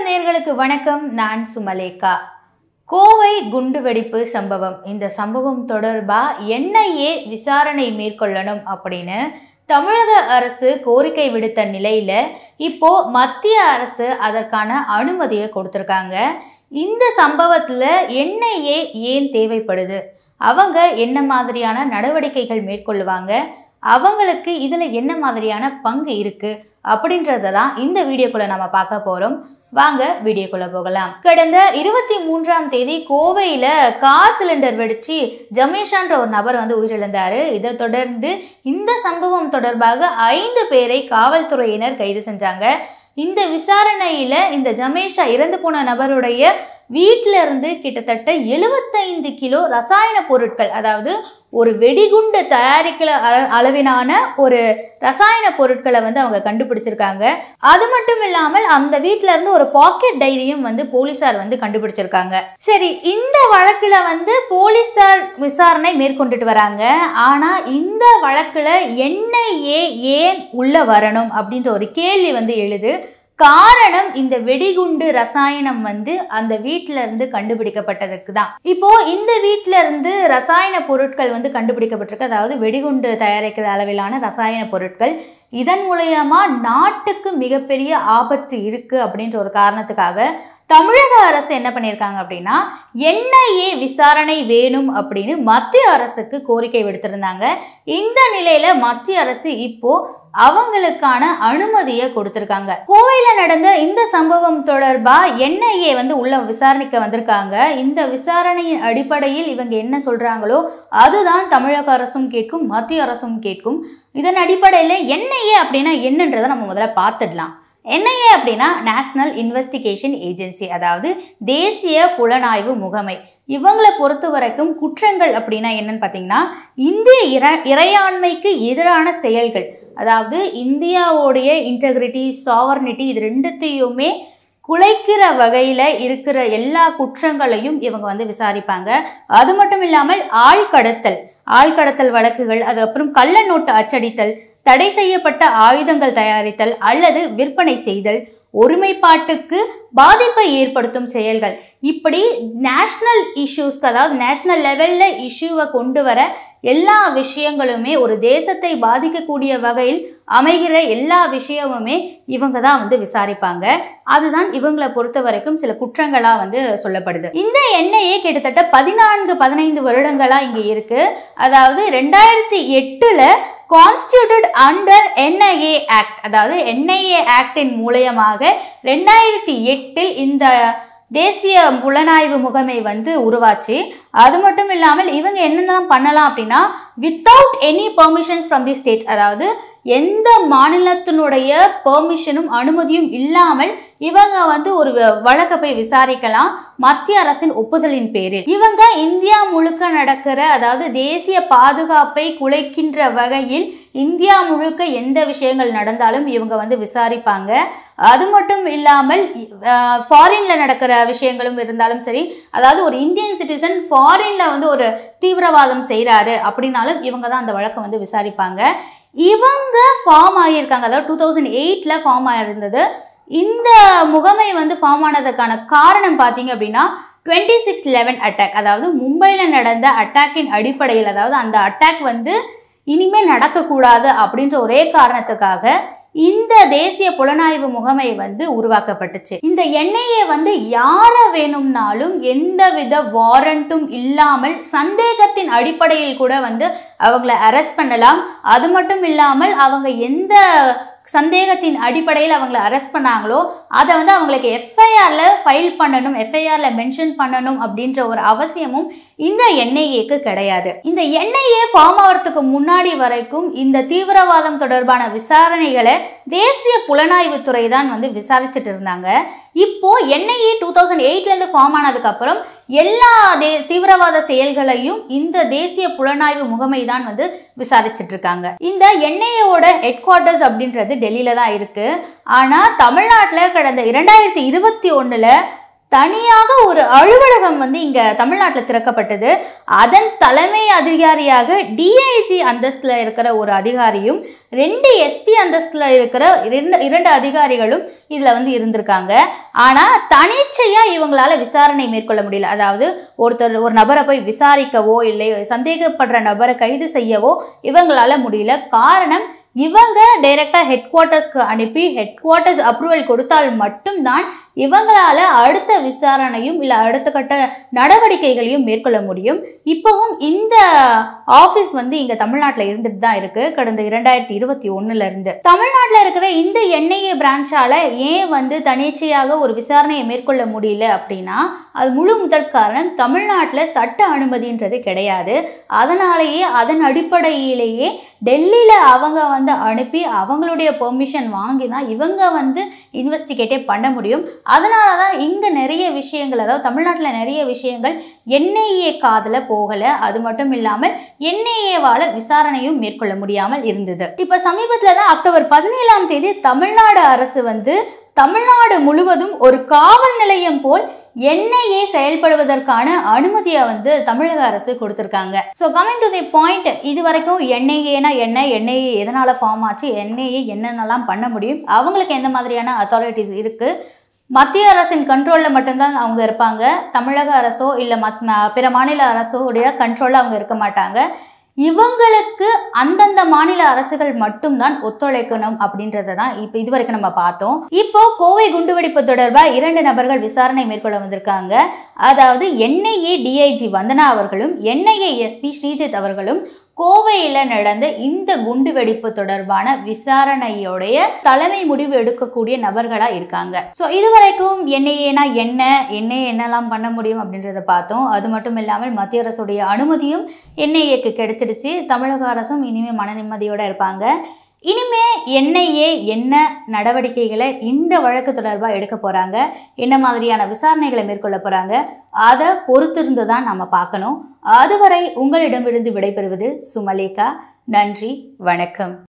நேயர்களுக்கு வணக்கம் நான் சுமலேகா கோவை குண்டுவெடிப்பு சம்பவம் இந்த சம்பவம் தொடர்பா என்ஐஏ விசாரணை மேற்கொள்ளணும் அப்படின்னு தமிழக அரசு கோரிக்கை விடுத்த நிலையில இப்போ மத்திய அரசு அதற்கான அனுமதியை கொடுத்துருக்காங்க இந்த சம்பவத்துல என்ஐஏ ஏன் தேவைப்படுது அவங்க என்ன மாதிரியான நடவடிக்கைகள் மேற்கொள்ளுவாங்க அவங்களுக்கு இதில் என்ன மாதிரியான பங்கு இருக்கு அப்படின்றத தான் இந்த வீடியோக்குள்ள நம்ம பார்க்க போறோம் வாங்க வீடியோக்குள்ள போகலாம் கடந்த இருபத்தி மூன்றாம் தேதி கோவையில கார் சிலிண்டர் வெடிச்சு ஜமேஷான்ற ஒரு நபர் வந்து உயிரிழந்தாரு இதை தொடர்ந்து இந்த சம்பவம் தொடர்பாக ஐந்து பேரை காவல்துறையினர் கைது செஞ்சாங்க இந்த விசாரணையில இந்த ஜமேஷா இறந்து போன நபருடைய வீட்டில இருந்து கிட்டத்தட்ட எழுபத்தைந்து கிலோ ரசாயன பொருட்கள் அதாவது ஒரு வெடிகுண்டு தயாரிக்கிற அள- அளவிலான ஒரு ரசாயன பொருட்களை வந்து அவங்க கண்டுபிடிச்சிருக்காங்க அது மட்டும் இல்லாமல் அந்த வீட்ல இருந்து ஒரு பாக்கெட் டைரியும் வந்து போலீசார் வந்து கண்டுபிடிச்சிருக்காங்க சரி இந்த வழக்குல வந்து போலீசார் விசாரணை மேற்கொண்டுட்டு வராங்க ஆனா இந்த வழக்குல என்ஐஏ ஏன் உள்ள வரணும் அப்படின்ற ஒரு கேள்வி வந்து எழுது காரணம் இந்த வெடிகுண்டு ரசாயனம் வந்து அந்த வீட்ல இருந்து கண்டுபிடிக்கப்பட்டதுக்கு தான் இப்போ இந்த வீட்ல இருந்து ரசாயன பொருட்கள் வந்து கண்டுபிடிக்கப்பட்டிருக்கு அதாவது வெடிகுண்டு தயாரிக்கிற அளவிலான ரசாயன பொருட்கள் இதன் மூலயமா நாட்டுக்கு மிகப்பெரிய ஆபத்து இருக்கு அப்படின்ற ஒரு காரணத்துக்காக தமிழக அரசு என்ன பண்ணியிருக்காங்க அப்படின்னா என்ஐஏ விசாரணை வேணும் அப்படின்னு மத்திய அரசுக்கு கோரிக்கை விடுத்திருந்தாங்க இந்த நிலையில மத்திய அரசு இப்போ அவங்களுக்கான அனுமதியை கொடுத்திருக்காங்க கோவையில நடந்த இந்த சம்பவம் தொடர்பா என்ஐஏ வந்து உள்ள விசாரணைக்க வந்திருக்காங்க இந்த விசாரணையின் அடிப்படையில் இவங்க என்ன சொல்றாங்களோ அதுதான் தமிழக அரசும் கேட்கும் மத்திய அரசும் கேட்கும் இதன் அடிப்படையில் என்ஐஏ அப்படின்னா என்னன்றதை நம்ம முதல்ல பார்த்துடலாம் என்ஐஏ அப்படின்னா நேஷனல் இன்வெஸ்டிகேஷன் ஏஜென்சி அதாவது தேசிய புலனாய்வு முகமை இவங்களை பொறுத்த வரைக்கும் குற்றங்கள் அப்படின்னா என்னன்னு பார்த்தீங்கன்னா இந்திய இற இறையாண்மைக்கு எதிரான செயல்கள் அதாவது இந்தியாவுடைய இன்டெகிரிட்டி சாவர்னிட்டி இது ரெண்டுத்தையுமே குலைக்கிற வகையில் இருக்கிற எல்லா குற்றங்களையும் இவங்க வந்து விசாரிப்பாங்க அது மட்டும் இல்லாமல் ஆழ்கடத்தல் ஆழ்கடத்தல் வழக்குகள் அதுக்கப்புறம் கள்ள நோட்டு அச்சடித்தல் தடை செய்யப்பட்ட ஆயுதங்கள் தயாரித்தல் அல்லது விற்பனை செய்தல் ஒருமைப்பாட்டுக்கு பாதிப்பை ஏற்படுத்தும் செயல்கள் இப்படி நேஷ்னல் இஷ்யூஸ்க்கு அதாவது நேஷ்னல் லெவலில் இஷ்யூவை கொண்டு வர எல்லா விஷயங்களுமே ஒரு தேசத்தை பாதிக்கக்கூடிய வகையில் அமைகிற எல்லா விஷயமுமே இவங்க தான் வந்து விசாரிப்பாங்க அதுதான் இவங்களை பொறுத்த வரைக்கும் சில குற்றங்களாக வந்து சொல்லப்படுது இந்த எண்ணெயே கிட்டத்தட்ட பதினான்கு பதினைந்து வருடங்களாக இங்கே இருக்கு அதாவது ரெண்டாயிரத்தி எட்டில் கான்ஸ்டியூட்டட் அண்டர் என்ஐஏ ஆக்ட் அதாவது என்ஐஏ ஆக்டின் மூலயமாக ரெண்டாயிரத்தி எட்டில் இந்த தேசிய புலனாய்வு முகமை வந்து உருவாச்சு அது மட்டும் இல்லாமல் இவங்க என்னென்னலாம் பண்ணலாம் அப்படின்னா without any permissions from the states அதாவது எந்த மாநிலத்தினுடைய பெர்மிஷனும் அனுமதியும் இல்லாமல் இவங்க வந்து ஒரு வ- வழக்கை போய் விசாரிக்கலாம் மத்திய அரசின் ஒப்புதலின் பேரில் இவங்க இந்தியா முழுக்க நடக்கிற அதாவது தேசிய பாதுகாப்பை குலைக்கின்ற வகையில் இந்தியா முழுக்க எந்த விஷயங்கள் நடந்தாலும் இவங்க வந்து விசாரிப்பாங்க அது மட்டும் இல்லாமல் ஃபாரின்ல நடக்கிற விஷயங்களும் இருந்தாலும் சரி அதாவது ஒரு இந்தியன் சிட்டிசன் ஃபாரின்ல வந்து ஒரு தீவிரவாதம் செய்கிறாரு அப்படின்னாலும் இவங்க தான் அந்த வழக்கை வந்து விசாரிப்பாங்க இவங்க ஃபார்ம் ஆகியிருக்காங்க அதாவது டூ தௌசண்ட் எயிட்டில் ஃபார்ம் ஆகிருந்தது இந்த முகமை வந்து ஃபார்ம் ஆனதுக்கான காரணம் பார்த்தீங்க அப்படின்னா டுவெண்ட்டி சிக்ஸ் லெவன் அட்டாக் அதாவது மும்பையில் நடந்த அட்டாக்கின் அடிப்படையில் அதாவது அந்த அட்டாக் வந்து இனிமேல் நடக்கக்கூடாது அப்படின்ற ஒரே காரணத்துக்காக இந்த தேசிய புலனாய்வு முகமை வந்து உருவாக்கப்பட்டுச்சு இந்த எண்ணெயை வந்து யாரை வேணும்னாலும் எந்தவித வாரண்ட்டும் இல்லாமல் சந்தேகத்தின் அடிப்படையில் கூட வந்து அவங்கள அரெஸ்ட் பண்ணலாம் அது மட்டும் இல்லாமல் அவங்க எந்த சந்தேகத்தின் அடிப்படையில் அவங்கள அரெஸ்ட் பண்ணாங்களோ அதை வந்து அவங்களுக்கு எஃப்ஐஆரில் ஃபைல் பண்ணணும் எஃப்ஐஆரில் மென்ஷன் பண்ணணும் அப்படின்ற ஒரு அவசியமும் இந்த என்ஐஏக்கு கிடையாது இந்த என்ஐஏ ஃபார்ம் ஆகிறதுக்கு முன்னாடி வரைக்கும் இந்த தீவிரவாதம் தொடர்பான விசாரணைகளை தேசிய புலனாய்வு துறை தான் வந்து விசாரிச்சுட்டு இருந்தாங்க இப்போ என்ஐஏ டூ தௌசண்ட் எயிட்லேருந்து ஃபார்ம் ஆனதுக்கப்புறம் எல்லா தே தீவிரவாத செயல்களையும் இந்த தேசிய புலனாய்வு முகமை தான் வந்து விசாரிச்சுட்டு இருக்காங்க இந்த என்ஐஏவோட ஹெட் குவார்ட்டர்ஸ் அப்படின்றது டெல்லியில தான் இருக்கு ஆனால் தமிழ்நாட்டில் கடந்த இரண்டாயிரத்தி இருபத்தி ஒன்றில் தனியாக ஒரு அலுவலகம் வந்து இங்க தமிழ்நாட்டில் திறக்கப்பட்டது அதன் தலைமை அதிகாரியாக டிஐஜி அந்தஸ்துல இருக்கிற ஒரு அதிகாரியும் ரெண்டு எஸ்பி அந்தஸ்துல இருக்கிற இரண்டு இரண்டு அதிகாரிகளும் இதுல வந்து இருந்திருக்காங்க ஆனா தனிச்சையா இவங்களால விசாரணை மேற்கொள்ள முடியல அதாவது ஒருத்தர் ஒரு நபரை போய் விசாரிக்கவோ இல்லை சந்தேகப்படுற நபரை கைது செய்யவோ இவங்களால முடியல காரணம் இவங்க டைரக்டா ஹெட் குவார்ட்டர்ஸ்க்கு அனுப்பி ஹெட் குவார்ட்டர்ஸ் அப்ரூவல் கொடுத்தால் மட்டும்தான் இவங்களால அடுத்த விசாரணையும் இல்லை அடுத்த கட்ட நடவடிக்கைகளையும் மேற்கொள்ள முடியும் இப்போவும் இந்த ஆஃபீஸ் வந்து இங்க தமிழ்நாட்டில் இருந்துட்டு தான் இருக்கு கடந்த இரண்டாயிரத்தி இருபத்தி ஒண்ணுல இருந்து தமிழ்நாட்டில் இருக்கிற இந்த என்ஐஏ பிரான்ச்சால ஏன் வந்து தனிச்சையாக ஒரு விசாரணையை மேற்கொள்ள முடியல அப்படின்னா அது முழு முதற் காரணம் தமிழ்நாட்டில் சட்ட அனுமதின்றது கிடையாது அதனாலேயே அதன் அடிப்படையிலேயே டெல்லியில் அவங்க வந்து அனுப்பி அவங்களுடைய பெர்மிஷன் வாங்கி தான் இவங்க வந்து இன்வெஸ்டிகேட்டே பண்ண முடியும் அதனால தான் இங்கே நிறைய விஷயங்கள் அதாவது தமிழ்நாட்டில் நிறைய விஷயங்கள் என்ஐஏ காதில் போகலை அது மட்டும் இல்லாமல் என்ஐஏவால் விசாரணையும் மேற்கொள்ள முடியாமல் இருந்தது இப்போ சமீபத்தில் தான் அக்டோபர் பதினேழாம் தேதி தமிழ்நாடு அரசு வந்து தமிழ்நாடு முழுவதும் ஒரு காவல் நிலையம் போல் என்ஐஏ செயல்படுவதற்கான அனுமதியை வந்து தமிழக அரசு கொடுத்துருக்காங்க so coming to the point இது வரைக்கும் என்ஐஏனா என்ன என்ஐஏ எதனால் ஃபார்ம் ஆச்சு என்ஐஏ என்னென்னலாம் பண்ண முடியும் அவங்களுக்கு எந்த மாதிரியான அத்தாரிட்டிஸ் இருக்குது மத்திய அரசின் கண்ட்ரோலில் மட்டும்தான் அவங்க இருப்பாங்க தமிழக அரசோ இல்லை மத் ம- பிற மாநில அரசோ உடைய கண்ட்ரோலில் அவங்க இருக்க மாட்டாங்க இவங்களுக்கு அந்தந்த மாநில அரசுகள் மட்டும்தான் ஒத்துழைக்கணும் அப்படின்றத தான் இப்போ இதுவரைக்கும் நம்ம பார்த்தோம் இப்போ கோவை குண்டுவெடிப்பு தொடர்பாக இரண்டு நபர்கள் விசாரணை மேற்கொள்ள வந்திருக்காங்க அதாவது என்ஐஏ டிஐஜி வந்தனா அவர்களும் என்ஐஏ எஸ்பி ஸ்ரீஜித் அவர்களும் கோவையில் நடந்த இந்த குண்டுவெடிப்பு தொடர்பான விசாரணையோடைய தலைமை முடிவு எடுக்கக்கூடிய நபர்களாக இருக்காங்க ஸோ இதுவரைக்கும் என்ஐஏனா என்ன என்ஐஏ என்னெல்லாம் பண்ண முடியும் அப்படின்றத பார்த்தோம் அது மட்டும் இல்லாமல் மத்திய அரசுடைய அனுமதியும் என்ஐஏக்கு கிடைச்சிடுச்சு தமிழக அரசும் இனிமேல் மன நிம்மதியோட இருப்பாங்க இனிமே என்ஐஏ என்ன நடவடிக்கைகளை இந்த வழக்கு தொடர்பாக எடுக்க போகிறாங்க என்ன மாதிரியான விசாரணைகளை மேற்கொள்ள போகிறாங்க அதை பொறுத்திருந்து தான் நம்ம பார்க்கணும் அதுவரை உங்களிடமிருந்து விடைபெறுவது சுமலேகா நன்றி வணக்கம்